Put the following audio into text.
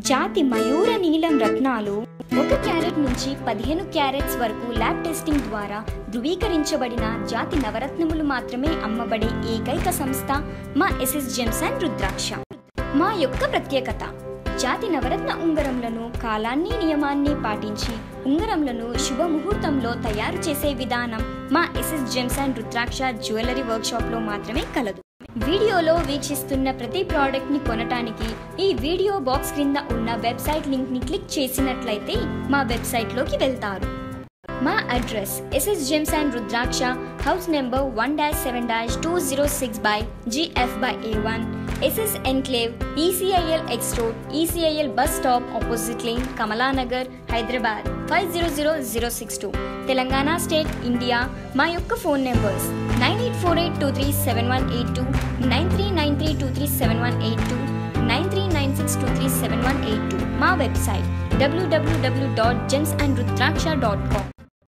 జాతి మయూర నీలం రత్నాలు ఒక క్యారెట్ నుంచి పదిహేను క్యారెట్స్ వరకు ల్యాబ్ టెస్టింగ్ ద్వారా ధృవీకరించబడిన జాతి నవరత్నములు మాత్రమే అమ్మబడే ఏకైక సంస్థ మా ఎస్ఎస్ జెమ్స్ అండ్ రుద్రాక్ష మా యొక్క ప్రత్యేకత జాతి నవరత్న ఉంగరంలను కాలాన్ని నియమాన్ని పాటించి ఉంగరంలను శుభముహూర్తంలో తయారు చేసే విధానం మా SS gems and Rudraksha jewellery వర్క్షాప్లో మాత్రమే కలదు వీడియోలో వీక్షిస్తున్న ప్రతి ప్రోడక్ట్ ని కొనటానికి ఈ వీడియో బాక్స్ క్రింద ఉన్న వెబ్సైట్ లింక్ ని క్లిక్ చేసినట్లయితే మా వెబ్సైట్ లోకి వెళ్తారు మా address SS gems and Rudraksha house number one dash seven dash two zero six by GF by A one SS enclave ECIL X road ECIL bus stop opposite lane Kamalanagar Hyderabad five zero zero zero six two Telangana state India మా యొక్క phone numbers nine eight four eight two three seven one eight two nine three nine three two three seven one eight two nine three nine six two three seven one eight two మా website డబ్ల్యూడబ్ల్యూడబ్ల్యూ dot gems and Rudraksha dot com